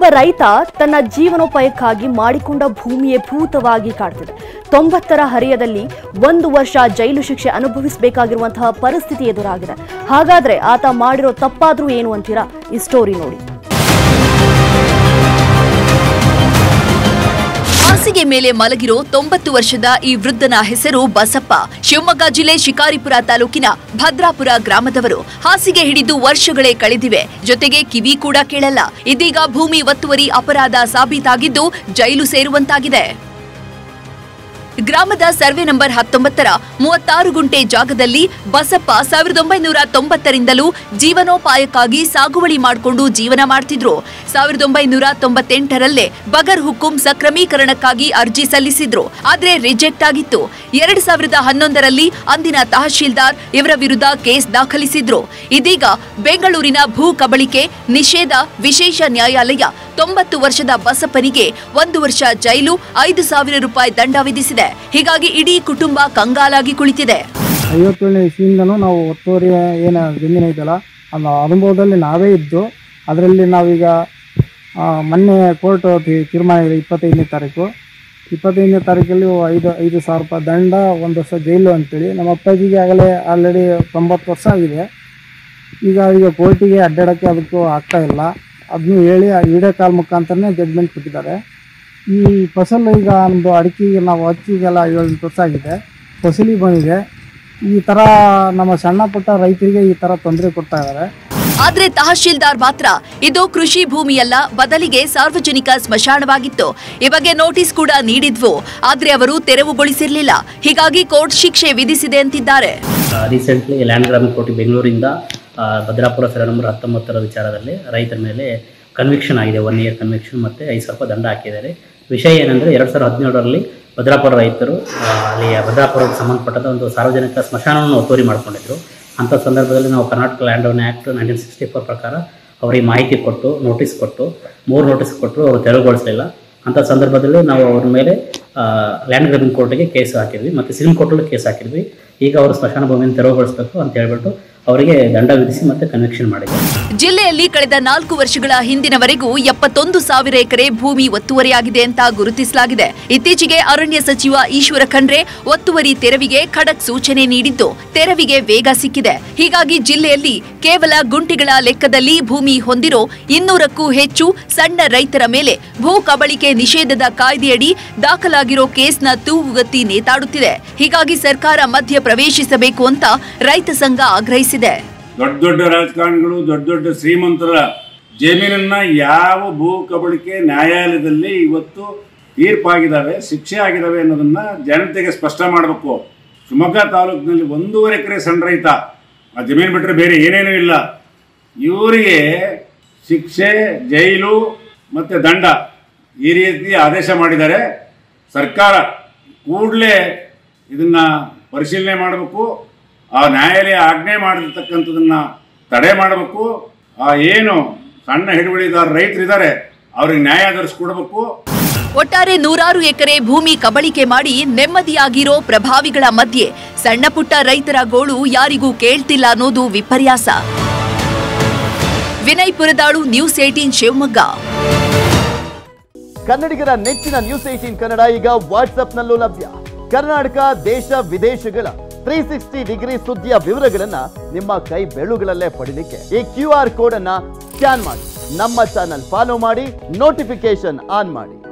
ಇಲ್ಲೊಬ್ಬ ರೈತ ತನ್ನ ಜೀವನೋಪಾಯಕ್ಕಾಗಿ ಮಾಡಿಕೊಂಡ ಭೂಮಿಯೇ ಭೂತವಾಗಿ ಕಾಡ್ತಿದೆ ತೊಂಬತ್ತರ ಹರಿಯದಲ್ಲಿ ಒಂದು ವರ್ಷ ಜೈಲು ಶಿಕ್ಷೆ ಅನುಭವಿಸಬೇಕಾಗಿರುವಂತಹ ಪರಿಸ್ಥಿತಿ ಎದುರಾಗಿದೆ ಹಾಗಾದ್ರೆ ಆತ ಮಾಡಿರೋ ತಪ್ಪಾದ್ರೂ ಏನು ಅಂತೀರಾ ಈ ಸ್ಟೋರಿ ನೋಡಿ ಹಾಸಿಗೆ ಮೇಲೆ ಮಲಗಿರೋ ತೊಂಬತ್ತು ವರ್ಷದ ಈ ವೃದ್ಧನ ಹೆಸರು ಬಸಪ್ಪ ಶಿವಮೊಗ್ಗ ಜಿಲ್ಲೆ ಶಿಕಾರಿಪುರ ತಾಲೂಕಿನ ಭದ್ರಾಪುರ ಗ್ರಾಮದವರು ಹಾಸಿಗೆ ಹಿಡಿದು ವರ್ಷಗಳೇ ಕಳೆದಿವೆ ಜೊತೆಗೆ ಕಿವಿ ಕೂಡ ಕೇಳಲ್ಲ ಇದೀಗ ಭೂಮಿ ಒತ್ತುವರಿ ಅಪರಾಧ ಸಾಬೀತಾಗಿದ್ದು ಜೈಲು ಸೇರುವಂತಾಗಿದೆ ಗ್ರಾಮದ ಸರ್ವೆ ನಂಬರ್ ಹತ್ತೊಂಬತ್ತರ ಮೂವತ್ತಾರು ಗುಂಟೆ ಜಾಗದಲ್ಲಿ ಬಸಪ್ಪ ಸಾವಿರದ ಒಂಬೈನೂರ ತೊಂಬತ್ತರಿಂದಲೂ ಜೀವನೋಪಾಯಕ್ಕಾಗಿ ಸಾಗುವಳಿ ಮಾಡಿಕೊಂಡು ಜೀವನ ಮಾಡ್ತಿದ್ರು ಸಾವಿರದ ಒಂಬೈನೂರ ತೊಂಬತ್ತೆಂಟರಲ್ಲೇ ಬಗರ್ ಹುಕುಂ ಸಕ್ರಮೀಕರಣಕ್ಕಾಗಿ ಅರ್ಜಿ ಸಲ್ಲಿಸಿದ್ರು ಆದ್ರೆ ರಿಜೆಕ್ಟ್ ಆಗಿತ್ತು ಎರಡ್ ಸಾವಿರದ ಹನ್ನೊಂದರಲ್ಲಿ ಅಂದಿನ ತಹಶೀಲ್ದಾರ್ ಇವರ ವಿರುದ್ಧ ಕೇಸ್ ದಾಖಲಿಸಿದ್ರು ಇದೀಗ ಬೆಂಗಳೂರಿನ ಭೂ ಕಬಳಿಕೆ ನಿಷೇಧ ವಿಶೇಷ ನ್ಯಾಯಾಲಯ ತೊಂಬತ್ತು ವರ್ಷದ ಬಸಪ್ಪನಿಗೆ ಒಂದು ವರ್ಷ ಜೈಲು ಐದು ಸಾವಿರ ರೂಪಾಯಿ ದಂಡ ವಿಧಿಸಿದೆ ಹೀಗಾಗಿ ಇಡೀ ಕುಟುಂಬ ಕಂಗಾಲಾಗಿ ಕುಳಿತಿದೆ ಐವತ್ತೇಳನೇ ಇಸ್ವಿಯಿಂದನೂ ನಾವು ಒತ್ತುವರಿ ಏನು ಜಮೀನು ಐತಲ್ಲ ಅದು ಅನುಭವದಲ್ಲಿ ನಾವೇ ಇದ್ದು ಅದರಲ್ಲಿ ನಾವೀಗ ಆ, ಮೊನ್ನೆ ಕೋರ್ಟ್ ತೀರ್ಮಾನ ಇದೆ ಇಪ್ಪತ್ತೈದನೇ ತಾರೀಕು ಇಪ್ಪತ್ತೈದನೇ ತಾರೀಕಲ್ಲಿ ಐದು ಐದು ಸಾವಿರ ರೂಪಾಯಿ ದಂಡ ಒಂದು ವರ್ಷ ಜೈಲು ಅಂತೇಳಿ ನಮ್ಮ ಅಪ್ಪಾಜಿಗೆ ಆಗಲೇ ಆಲ್ರೆಡಿ ತೊಂಬತ್ತು ವರ್ಷ ಆಗಿದೆ ಈಗ ಈಗ ಕೋರ್ಟಿಗೆ ಅಡ್ಡಾಡೋಕ್ಕೆ ಅದಕ್ಕೂ ಆಗ್ತಾ ಇಲ್ಲ ಅದನ್ನು ಹೇಳಿ ವಿಡಿಯೋ ಕಾಲ್ ಮುಖಾಂತರನೇ ಜಡ್ಮೆಂಟ್ ಕೊಟ್ಟಿದ್ದಾರೆ ಈ ಫಸಲು ಈಗ ಒಂದು ಅಡಿಕೆಗೆ ನಾವು ಹಚ್ಚಿಗೆಲ್ಲ ಏಳೆಂಟು ವರ್ಷ ಆಗಿದೆ ಫಸಲಿ ಬಂದಿದೆ ಈ ಥರ ನಮ್ಮ ಸಣ್ಣ ಪುಟ್ಟ ರೈತರಿಗೆ ಈ ಥರ ತೊಂದರೆ ಕೊಡ್ತಾ ಇದ್ದಾರೆ ಆದ್ರೆ ತಹಶೀಲ್ದಾರ್ ಮಾತ್ರ ಇದು ಕೃಷಿ ಭೂಮಿಯಲ್ಲ ಬದಲಿಗೆ ಸಾರ್ವಜನಿಕ ಸ್ಮಶಾನವಾಗಿತ್ತು ಈ ಬಗ್ಗೆ ನೋಟಿಸ್ ಕೂಡ ನೀಡಿದ್ವು ಆದ್ರೆ ಅವರು ತೆರವುಗೊಳಿಸಿರ್ಲಿಲ್ಲ ಹೀಗಾಗಿ ಕೋರ್ಟ್ ಶಿಕ್ಷೆ ವಿಧಿಸಿದೆ ಅಂತಿದ್ದಾರೆ ರೀಸೆಂಟ್ಲಿ ಲ್ಯಾಂಡ್ ಗ್ರಾಮಿಂಗ್ ಕೋರ್ಟ್ ಬೆಂಗಳೂರಿಂದ ಆ, ಭದ್ರಾಪುರ ಸರ ನಂಬರ್ ಹತ್ತೊಂಬತ್ತರ ವಿಚಾರದಲ್ಲಿ ರೈತರ ಮೇಲೆ ಕನ್ವಿಕ್ಷನ್ ಆಗಿದೆ ಒನ್ ಇಯರ್ ಕನ್ವಿಕ್ಷನ್ ಮತ್ತು ಐದು ಸಾವಿರ ರೂಪಾಯಿ ದಂಡ ಹಾಕಿದ್ದಾರೆ ವಿಷಯ ಏನಂದರೆ ಎರಡು ಸಾವಿರದ ಹದಿನೇಳರಲ್ಲಿ ಭದ್ರಾಪುರ ರೈತರು ಆ, ಅಲ್ಲಿ ಭದ್ರಾಪುರಕ್ಕೆ ಸಂಬಂಧಪಟ್ಟಂಥ ಒಂದು ಸಾರ್ವಜನಿಕ ಸ್ಮಶಾನವನ್ನು ಒತ್ತುವರಿ ಮಾಡ್ಕೊಂಡಿದ್ರು ಅಂಥ ಸಂದರ್ಭದಲ್ಲಿ ನಾವು Karnataka land own act nineteen sixty four ಪ್ರಕಾರ ಅವರಿಗೆ ಮಾಹಿತಿ ಕೊಟ್ಟು ನೋಟಿಸ್ ಕೊಟ್ಟು ಮೂರು ನೋಟಿಸ್ ಕೊಟ್ಟರು ಅವರು ತೆರವುಗೊಳಿಸಲಿಲ್ಲ ಅಂಥ ಸಂದರ್ಭದಲ್ಲಿ ನಾವು ಅವ್ರ ಮೇಲೆ ಲ್ಯಾಂಡ್ ಗ್ರಾಬಿಂಗ್ ಕೋರ್ಟಿಗೆ ಕೇಸ್ ಹಾಕಿದ್ವಿ ಮತ್ತು ಸಿವಿಲ್ ಕೋರ್ಟಲ್ಲೂ ಕೇಸ್ ಹಾಕಿದ್ವಿ ಈಗ ಅವರು ಸ್ಮಶಾನ ಭೂಮಿಯನ್ನು ತೆರವುಗೊಳಿಸಬೇಕು ಅಂತ ಹೇಳ್ಬಿಟ್ಟು ಅವರಿಗೆ ದಂಡ ವಿಧಿಸಿ ಮತ್ತೆ ಕನ್ವಿಕ್ಷನ್ ಮಾಡಿದ್ವಿ ಜಿಲ್ಲೆಯಲ್ಲಿ ಕಳೆದ ನಾಲ್ಕು ವರ್ಷಗಳ ಹಿಂದಿನವರೆಗೂ ಎಪ್ಪತ್ತೊಂದು ಸಾವಿರ ಎಕರೆ ಭೂಮಿ ಒತ್ತುವರಿಯಾಗಿದೆ ಅಂತ ಗುರುತಿಸಲಾಗಿದೆ ಇತ್ತೀಚೆಗೆ ಅರಣ್ಯ ಸಚಿವ ಈಶ್ವರ ಖಂಡ್ರೆ ಒತ್ತುವರಿ ತೆರವಿಗೆ ಖಡಕ್ ಸೂಚನೆ ನೀಡಿದ್ದು ತೆರವಿಗೆ ವೇಗ ಸಿಕ್ಕಿದೆ ಹೀಗಾಗಿ ಜಿಲ್ಲೆಯಲ್ಲಿ ಕೇವಲ ಗುಂಟಿಗಳ ಲೆಕ್ಕದಲ್ಲಿ ಭೂಮಿ ಹೊಂದಿರೋ ಇನ್ನೂರಕ್ಕೂ ಹೆಚ್ಚು ಸಣ್ಣ ರೈತರ ಮೇಲೆ ಭೂ ಕಬಳಿಕೆ ನಿಷೇಧದ ಕಾಯ್ದೆಯಡಿ ದಾಖಲಾಗಿರೋ ಕೇಸ್ನ ತೂಗುಗತ್ತಿ ನೇತಾಡುತ್ತಿದೆ ಹೀಗಾಗಿ ಸರ್ಕಾರ ಮಧ್ಯ ಪ್ರವೇಶಿಸಬೇಕು ಅಂತ ರೈತ ಸಂಘ ಆಗ್ರಹಿಸಿದೆ ದೊಡ್ಡ ದೊಡ್ಡ ರಾಜಕಾರಣಿಗಳು ದೊಡ್ಡ ದೊಡ್ಡ ಶ್ರೀಮಂತರ ಜಮೀನನ್ನ ಯಾವ ಭೂ ಕಬಳಿಕೆ ನ್ಯಾಯಾಲಯದಲ್ಲಿ ಇವತ್ತು ತೀರ್ಪಾಗಿದ್ದಾವೆ ಶಿಕ್ಷೆ ಆಗಿದ್ದಾವೆ ಅನ್ನೋದನ್ನ ಜನತೆಗೆ ಸ್ಪಷ್ಟ ಮಾಡಬೇಕು ಶಿವಮೊಗ್ಗ ತಾಲೂಕಿನಲ್ಲಿ ಒಂದೂವರೆ ಎಕರೆ ಸಣ್ಣ ರೈತ ಆ ಜಮೀನು ಬಿಟ್ಟರೆ ಬೇರೆ ಏನೇನೂ ಇಲ್ಲ ಇವರಿಗೆ ಶಿಕ್ಷೆ ಜೈಲು ಮತ್ತು ದಂಡ ಈ ರೀತಿ ಆದೇಶ ಮಾಡಿದ್ದಾರೆ ಸರ್ಕಾರ ಕೂಡಲೇ ಇದನ್ನ ಪರಿಶೀಲನೆ ಮಾಡಬೇಕು ಆ ನ್ಯಾಯಾಲಯ ಆಜ್ಞೆ ಮಾಡಿರ್ತಕ್ಕಂಥದನ್ನ ತಡೆ ಮಾಡಬೇಕು ಆ ಏನು ಸಣ್ಣ ಹಿಡುವಳಿದಾರ ರೈತರಿದ್ದಾರೆ ಅವ್ರಿಗೆ ನ್ಯಾಯ ಕೊಡಬೇಕು ಒಟ್ಟಾರೆ ನೂರಾರು ಎಕರೆ ಭೂಮಿ ಕಬಳಿಕೆ ಮಾಡಿ ನೆಮ್ಮದಿಯಾಗಿರೋ ಪ್ರಭಾವಿಗಳ ಮಧ್ಯೆ ಸಣ್ಣ ಪುಟ್ಟ ರೈತರ ಗೋಳು ಯಾರಿಗೂ ಕೇಳ್ತಿಲ್ಲ ಅನ್ನೋದು ವಿಪರ್ಯಾಸ ವಿನಯ್ ಪುರದಾಳು ನ್ಯೂಸ್ ಏಟೀನ್ ಶಿವಮೊಗ್ಗ ಕನ್ನಡಿಗರ ನೆಚ್ಚಿನ ನ್ಯೂಸ್ ಏಟೀನ್ ಕನ್ನಡ ಈಗ ವಾಟ್ಸ್ಆಪ್ನಲ್ಲೂ ಲಭ್ಯ ಕರ್ನಾಟಕ ದೇಶ ವಿದೇಶಗಳ ತ್ರೀ ಸಿಕ್ಸ್ಟಿ ಡಿಗ್ರಿ ಸುದ್ದಿಯ ವಿವರಗಳನ್ನ ನಿಮ್ಮ ಕೈ ಬೆರಳುಗಳಲ್ಲೇ ಪಡಿಲಿಕ್ಕೆ ಈ ಕ್ಯೂ ಆರ್ ಕೋಡ್ ಅನ್ನ ಸ್ಕ್ಯಾನ್ ಮಾಡಿ ನಮ್ಮ ಚಾನಲ್ ಫಾಲೋ ಮಾಡಿ ನೋಟಿಫಿಕೇಶನ್ ಆನ್ ಮಾಡಿ